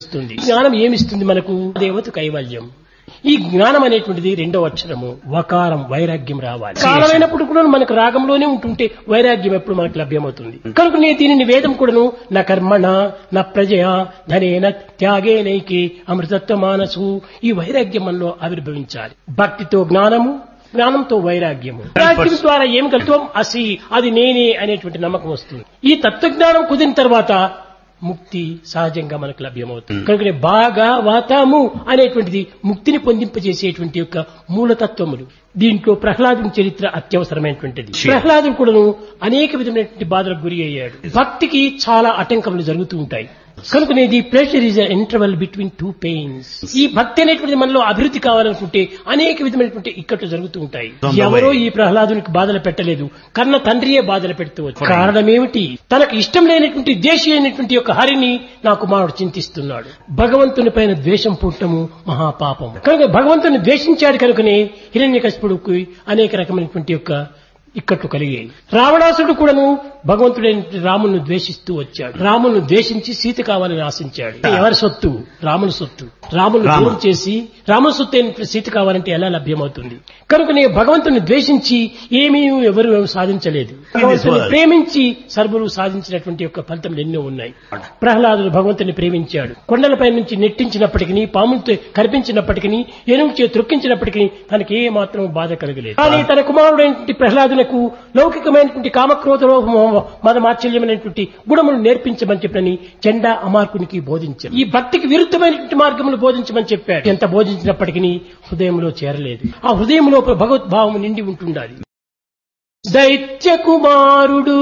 వస్తుంది జ్ఞానం ఏమిస్తుంది మనకు దేవత కైవల్యం ఈ జ్ఞానం అనేటువంటిది రెండవ అక్షరము వకారం వైరాగ్యం రావాలి కాలమైనప్పుడు కూడా మనకు రాగంలోనే ఉంటుంటే వైరాగ్యం ఎప్పుడు మనకు లభ్యమవుతుంది కనుక నేను దీనిని వేదం కూడాను నా కర్మణ నా ప్రజయ ధనేన త్యాగేనైకి అమృతత్వ మానసు ఈ వైరాగ్యం మనలో ఆవిర్భవించాలి భక్తితో జ్ఞానము జ్ఞానంతో వైరాగ్యము వైరాగ్యం ద్వారా ఏం కలుగుతాం అసి అది నేనే అనేటువంటి నమ్మకం వస్తుంది ఈ తత్వజ్ఞానం కుదిరిన తర్వాత ముక్తి సహజంగా మనకు లభ్యమవుతుంది కనుక బాగా వాతాము అనేటువంటిది ముక్తిని పొందింపజేసేటువంటి యొక్క మూలతత్వములు దీంట్లో ప్రహ్లాదుని చరిత్ర అత్యవసరమైనటువంటిది ప్రహ్లాదుడు కూడాను అనేక విధమైనటువంటి బాధలకు గురి అయ్యాడు భక్తికి చాలా ఆటంకములు జరుగుతూ ఉంటాయి కనుక ఇది pressure is interval between two pains ఈ భక్తి అనేటువంటి మనలో అభివృద్ధి కావాలనుకుంటే అనేక విధమైనటువంటి ఇక్కట్లు జరుగుతూ ఉంటాయి ఎవరో ఈ ప్రహ్లాదునికి బాధలు పెట్టలేదు కన్న తండ్రియే బాధలు పెడుతూ వచ్చాడు కారణం ఏమిటి తనకు ఇష్టం లేనటువంటి దేశీ అయినటువంటి యొక్క హరిని నా కుమారుడు చింతిస్తున్నాడు భగవంతుని పైన ద్వేషం పుట్టము మహాపాపం కనుక భగవంతుని ద్వేషించాడు కనుకనే హిరణ్యకశిపుడుకు అనేక రకమైనటువంటి యొక్క ఇక్కట్లు కలిగాయి రావణాసుడు కూడాను భగవంతుడైన రామును ద్వేషిస్తూ వచ్చాడు రామును ద్వేషించి సీత కావాలని ఆశించాడు ఎవరి సొత్తు రాముని సొత్తు రామును దూరం చేసి రాముని సొత్తు అయిన సీత కావాలంటే ఎలా లభ్యమవుతుంది కనుక నేను భగవంతుని ద్వేషించి ఏమీ ఎవరు సాధించలేదు భగవంతుని ప్రేమించి సర్వులు సాధించినటువంటి యొక్క ఫలితములు ఎన్నో ఉన్నాయి ప్రహ్లాదుడు భగవంతుని ప్రేమించాడు కొండలపై నుంచి నెట్టించినప్పటికీ పాములతో కనిపించినప్పటికీ ఎనుగు చే త్రొక్కించినప్పటికీ తనకి ఏ మాత్రం బాధ కలగలేదు కానీ తన కుమారుడైనటువంటి ప్రహ్లాదులకు లౌకికమైనటువంటి కామక్రోధ మదమాచల్యమైనటువంటి గుణములు నేర్పించమని చెప్పని చెండా అమార్కునికి బోధించారు ఈ భక్తికి విరుద్ధమైనటువంటి మార్గములు బోధించమని చెప్పాడు ఎంత బోధించినప్పటికీ హృదయంలో చేరలేదు ఆ హృదయంలో భగవద్భావం నిండి ఉంటుండాలి దైత్య కుమారుడు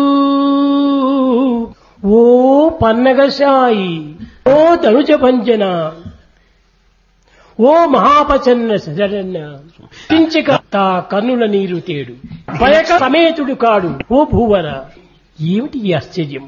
ఓ పన్నగశాయి ఓ తనుజ భంజన ఓ మహాపచన్న శరణ్య పించక తా కన్నుల నీరు తేడు భయక సమేతుడు కాడు ఓ భూవర ఏమిటి ఈ ఆశ్చర్యం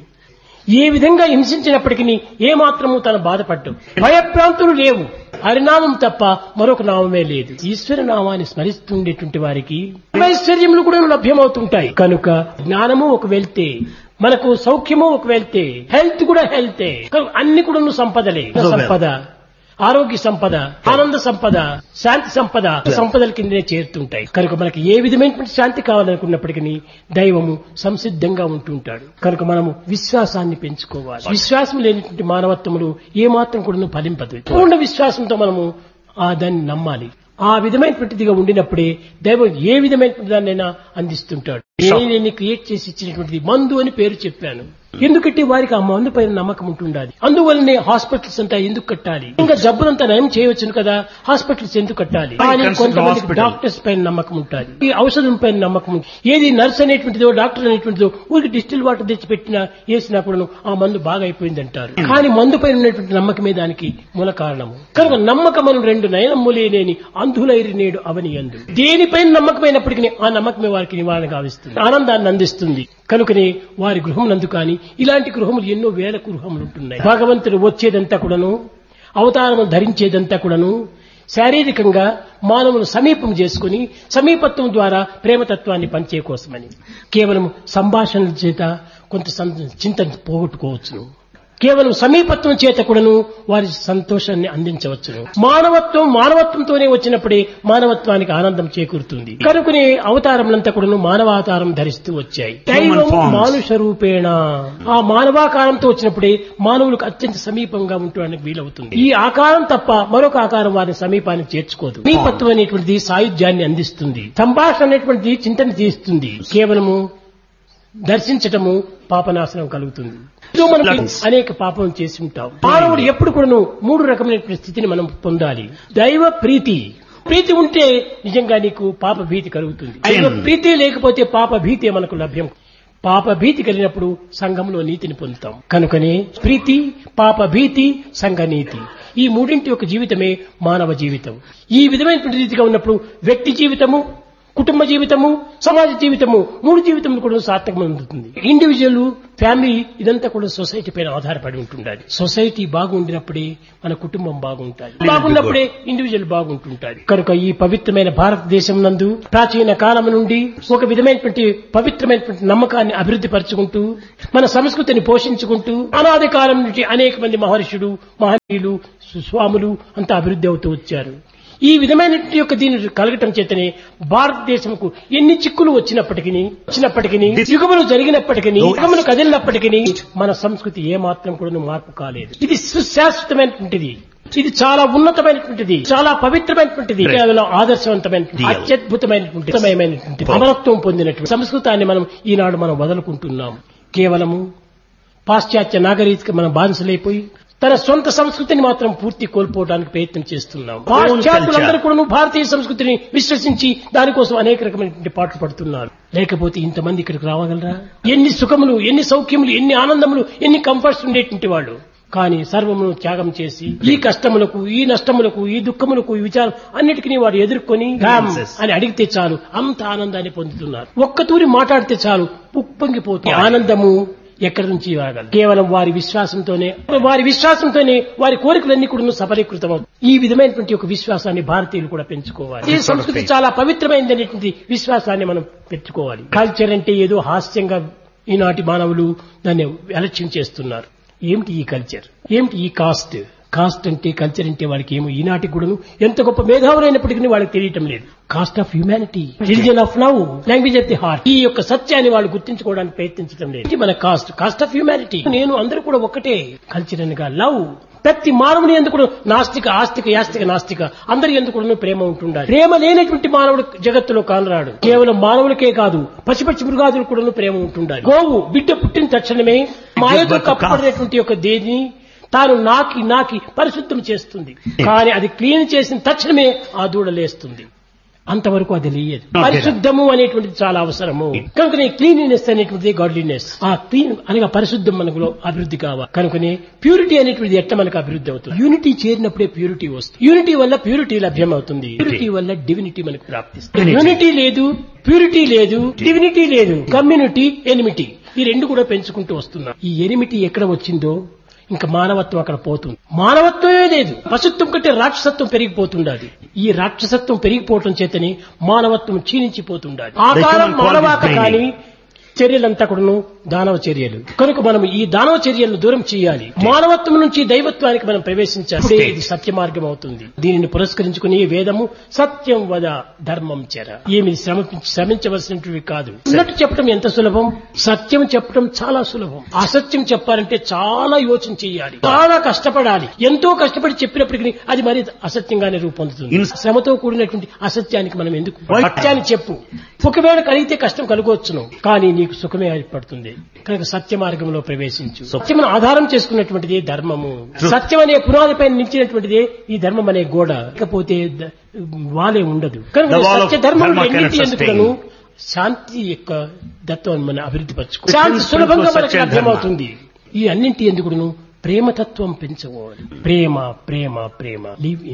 ఏ విధంగా హింసించినప్పటికీ ఏ మాత్రము తన బాధపడ్డం భయప్రాంతులు లేవు హరినామం తప్ప మరొక నామమే లేదు ఈశ్వర నామాన్ని స్మరిస్తుండేటువంటి వారికి ఐశ్వర్యములు కూడా లభ్యమవుతుంటాయి కనుక జ్ఞానము ఒక వెళ్తే మనకు సౌఖ్యము ఒక వెళ్తే హెల్త్ కూడా హెల్తే అన్ని కూడా సంపదలే సంపద ఆరోగ్య సంపద ఆనంద సంపద శాంతి సంపద సంపదల కిందనే చేరుతుంటాయి కనుక మనకి ఏ విధమైనటువంటి శాంతి కావాలనుకున్నప్పటికీ దైవము సంసిద్ధంగా ఉంటుంటాడు కనుక మనము విశ్వాసాన్ని పెంచుకోవాలి విశ్వాసం లేనటువంటి మానవత్వములు ఏ మాత్రం కూడా ఫలింపదు పూర్ణ విశ్వాసంతో మనము ఆ దాన్ని నమ్మాలి ఆ విధమైనటువంటిదిగా ఉండినప్పుడే దైవం ఏ విధమైనటువంటి దాన్నైనా అందిస్తుంటాడు నేను క్రియేట్ చేసి ఇచ్చినటువంటిది మందు అని పేరు చెప్పాను ఎందుకంటే వారికి ఆ మందు పైన నమ్మకం ఉంటుండాలి అందువల్లనే హాస్పిటల్స్ అంతా ఎందుకు కట్టాలి ఇంకా జబ్బులంతా నయం చేయవచ్చును కదా హాస్పిటల్స్ ఎందుకు కట్టాలి కానీ కొంతమంది డాక్టర్స్ పైన నమ్మకం ఉంటుంది ఈ ఔషధం పైన నమ్మకం ఉంటుంది ఏది నర్స్ అనేటువంటిదో డాక్టర్ అనేటువంటిదో ఊరికి డిస్టిల్ వాటర్ తెచ్చి పెట్టినా వేసినా కూడా ఆ మందు బాగా అయిపోయింది అంటారు కానీ మందు పైన ఉన్నటువంటి నమ్మకమే దానికి మూల కారణము కనుక నమ్మకమను రెండు నయనమ్ములేనేని అంధులైరి నేడు అవని అందు దేనిపైన నమ్మకమైనప్పటికీ ఆ నమ్మకమే వారికి నివారణ గావిస్తుంది ఆనందాన్ని అందిస్తుంది కనుకనే వారి గృహం నందు కానీ ఇలాంటి గృహములు ఎన్నో వేల గృహములు ఉంటున్నాయి భగవంతుడు వచ్చేదంతా కూడాను అవతారము ధరించేదంతా కూడాను శారీరకంగా మానవును సమీపం చేసుకుని సమీపత్వం ద్వారా ప్రేమతత్వాన్ని పంచే కోసమని కేవలం సంభాషణల చేత కొంత చింతన పోగొట్టుకోవచ్చును కేవలం సమీపత్వం చేత కూడాను వారి సంతోషాన్ని అందించవచ్చును మానవత్వం మానవత్వంతోనే వచ్చినప్పుడే మానవత్వానికి ఆనందం చేకూరుతుంది కనుకనే అవతారములంతా కూడాను మానవావతారం ధరిస్తూ వచ్చాయి దైవం మానుష రూపేణ ఆ మానవాకారంతో వచ్చినప్పుడే మానవులకు అత్యంత సమీపంగా ఉండడానికి వీలవుతుంది ఈ ఆకారం తప్ప మరొక ఆకారం వారిని సమీపానికి చేర్చుకోదు సమీపత్వం అనేటువంటిది సాయుధ్యాన్ని అందిస్తుంది సంభాషణ అనేటువంటిది చింతన తీస్తుంది కేవలము దర్శించటము పాపనాశనం కలుగుతుంది మనం అనేక పాపం చేసి ఉంటాం మానవుడు ఎప్పుడు కూడాను మూడు రకమైన స్థితిని మనం పొందాలి దైవ ప్రీతి ప్రీతి ఉంటే నిజంగా నీకు పాప భీతి కలుగుతుంది దైవ ప్రీతి లేకపోతే పాప భీతి మనకు లభ్యం పాప భీతి కలిగినప్పుడు సంఘంలో నీతిని పొందుతాం కనుకనే ప్రీతి పాప భీతి సంఘ నీతి ఈ మూడింటి యొక్క జీవితమే మానవ జీవితం ఈ విధమైనటువంటి రీతిగా ఉన్నప్పుడు వ్యక్తి జీవితము కుటుంబ జీవితము సమాజ జీవితము మూడు జీవితములు కూడా సార్థకం అందుతుంది ఇండివిజువల్ ఫ్యామిలీ ఇదంతా కూడా సొసైటీ పైన ఆధారపడి ఉంటుండాలి సొసైటీ బాగుండినప్పుడే మన కుటుంబం బాగుంటుంది బాగున్నప్పుడే ఇండివిజువల్ బాగుంటుంటాది కనుక ఈ పవిత్రమైన భారతదేశం నందు ప్రాచీన కాలం నుండి ఒక విధమైనటువంటి పవిత్రమైనటువంటి నమ్మకాన్ని అభివృద్ధి పరుచుకుంటూ మన సంస్కృతిని పోషించుకుంటూ అనాది కాలం నుంచి అనేక మంది మహర్షులు మహనీయులు స్వాములు అంతా అభివృద్ధి అవుతూ వచ్చారు ఈ విధమైనటువంటి యొక్క దీని కలగటం చేతనే భారతదేశంకు ఎన్ని చిక్కులు వచ్చినప్పటికీ వచ్చినప్పటికీ యుగములు జరిగినప్పటికీ యుగములు కదిలినప్పటికీ మన సంస్కృతి ఏమాత్రం కూడా మార్పు కాలేదు ఇది సుశాశ్వతమైనటువంటిది ఇది చాలా ఉన్నతమైనటువంటిది చాలా పవిత్రమైనటువంటిది కేవలం ఆదర్శవంతమైనటువంటి అత్యద్భుతమైనటువంటి ఉత్తమమైనటువంటి అమరత్వం పొందినటువంటి సంస్కృతాన్ని మనం ఈనాడు మనం వదులుకుంటున్నాం కేవలము పాశ్చాత్య నాగరిక మనం బానిసలైపోయి తన సొంత సంస్కృతిని మాత్రం పూర్తి కోల్పోవడానికి ప్రయత్నం చేస్తున్నాం పాశ్చాత్యులందరూ కూడా భారతీయ సంస్కృతిని విశ్వసించి దానికోసం అనేక రకమైనటువంటి పాటలు పడుతున్నారు లేకపోతే ఇంతమంది ఇక్కడికి రావగలరా ఎన్ని సుఖములు ఎన్ని సౌఖ్యములు ఎన్ని ఆనందములు ఎన్ని కంఫర్ట్స్ ఉండేటువంటి వాళ్ళు కానీ సర్వమును త్యాగం చేసి ఈ కష్టములకు ఈ నష్టములకు ఈ దుఃఖములకు ఈ విచారం అన్నిటికీ వారు ఎదుర్కొని "రామ్" అని అడిగితే చాలు అంత ఆనందాన్ని పొందుతున్నారు ఒక్క తూరి మాట్లాడితే చాలు ఉప్పొంగిపోతుంది ఆనందము ఎక్కడి నుంచి రాగలదు కేవలం వారి విశ్వాసంతోనే వారి విశ్వాసంతోనే వారి కోరికలన్నీ కూడా సఫలీకృతం ఈ విధమైనటువంటి ఒక విశ్వాసాన్ని భారతీయులు కూడా పెంచుకోవాలి ఈ సంస్కృతి చాలా పవిత్రమైనది అనేటువంటి విశ్వాసాన్ని మనం పెంచుకోవాలి కల్చర్ అంటే ఏదో హాస్యంగా ఈనాటి మానవులు దాన్ని అలక్ష్యం చేస్తున్నారు ఏమిటి ఈ కల్చర్ ఏమిటి ఈ కాస్ట్ కాస్ట్ అంటే కల్చర్ అంటే వాళ్ళకి ఏమో ఈనాటి కూడాను ఎంత గొప్ప మేధావులైనప్పటికీ వాళ్ళకి తెలియటం లేదు caste of humanity religion of love language of the heart ఈ యొక్క సత్యాన్ని వాళ్ళు గుర్తించుకోవడానికి ప్రయత్నించడం లేదు ఇది మన కాస్ట్ కాస్ట్ ఆఫ్ హ్యూమానిటీ నేను అందరూ కూడా ఒకటే కల్చర్ అనగా లవ్ ప్రతి మానవుని ఎందుకు నాస్తిక ఆస్తిక యాస్తిక నాస్తిక అందరి ఎందుకు ప్రేమ ఉంటుండాలి ప్రేమ లేనటువంటి మానవుడు జగత్తులో కానరాడు కేవలం మానవులకే కాదు పశుపక్షి మృగాదులు కూడా ప్రేమ ఉంటుండాలి గోవు బిడ్డ పుట్టిన తక్షణమే మాయతో కప్పబడినటువంటి యొక్క దేని తాను నాకి నాకి పరిశుద్ధం చేస్తుంది కానీ అది క్లీన్ చేసిన తక్షణమే ఆ దూడ లేస్తుంది అంతవరకు అది లేయదు పరిశుద్ధము అనేటువంటిది చాలా అవసరము కనుకనే క్లీనినెస్ అనేటువంటిది గాడ్లీనెస్ ఆ క్లీన్ అనగా పరిశుద్ధం మనకు అభివృద్ధి కావాలి కనుకనే ప్యూరిటీ అనేటువంటిది ఎట్లా మనకు అభివృద్ధి అవుతుంది యూనిటీ చేరినప్పుడే ప్యూరిటీ వస్తుంది యూనిటీ వల్ల ప్యూరిటీ లభ్యం అవుతుంది ప్యూరిటీ వల్ల డివినిటీ మనకు ప్రాప్తిస్తుంది యూనిటీ లేదు ప్యూరిటీ లేదు డివినిటీ లేదు కమ్యూనిటీ ఎనిమిటీ ఈ రెండు కూడా పెంచుకుంటూ వస్తున్నాం ఈ ఎనిమిటీ ఎక్కడ వచ్చిందో ఇంకా మానవత్వం అక్కడ పోతుంది మానవత్వమే లేదు పశుత్వం కంటే రాక్షసత్వం పెరిగిపోతుండాలి ఈ రాక్షసత్వం పెరిగిపోవటం చేతని మానవత్వం క్షీణించిపోతుండాలి ఆ కాలం మానవాక కానీ చర్యలంతా కూడాను దానవ చర్యలు కనుక మనం ఈ దానవ చర్యలను దూరం చేయాలి మానవత్వం నుంచి దైవత్వానికి మనం ప్రవేశించాలి అప్పుడే ఇది సత్య మార్గం అవుతుంది దీనిని పురస్కరించుకుని వేదము సత్యం వద ధర్మం చెర ఏమి శ్రమ శ్రమించవలసినవి కాదు ఉన్నట్టు చెప్పడం ఎంత సులభం సత్యం చెప్పడం చాలా సులభం అసత్యం చెప్పాలంటే చాలా యోచన చేయాలి చాలా కష్టపడాలి ఎంతో కష్టపడి చెప్పినప్పటికీ అది మరి అసత్యంగానే రూపొందుతుంది శ్రమతో కూడినటువంటి అసత్యానికి మనం ఎందుకు సత్యాన్ని చెప్పు ఒకవేళ కలిగితే కష్టం కలుగవచ్చును కానీ నీకు సుఖమే ఏర్పడుతుంది కనుక సత్య మార్గంలో ప్రవేశించు సత్యమును ఆధారం చేసుకున్నటువంటిది ధర్మము సత్యం అనే పునాదిపై నిలిచినటువంటిదే ఈ ధర్మం అనే గోడ లేకపోతే ద- వాలే ఉండదు కనుక The wall of సత్య ధర్మం dharma cannot ఎన్నింటి ఎందుకును శాంతి యొక్క దత్వాన్ని మనం అభివృద్ధి పరచుకో శాంతి సులభంగా మనకు సత్యం ధర్మ. లభ్యమవుతుంది ఈ అన్నింటి ఎందుకును ప్రేమతత్వం పెంచుకోవాలి ప్రేమ ప్రేమ ప్రేమ లివ్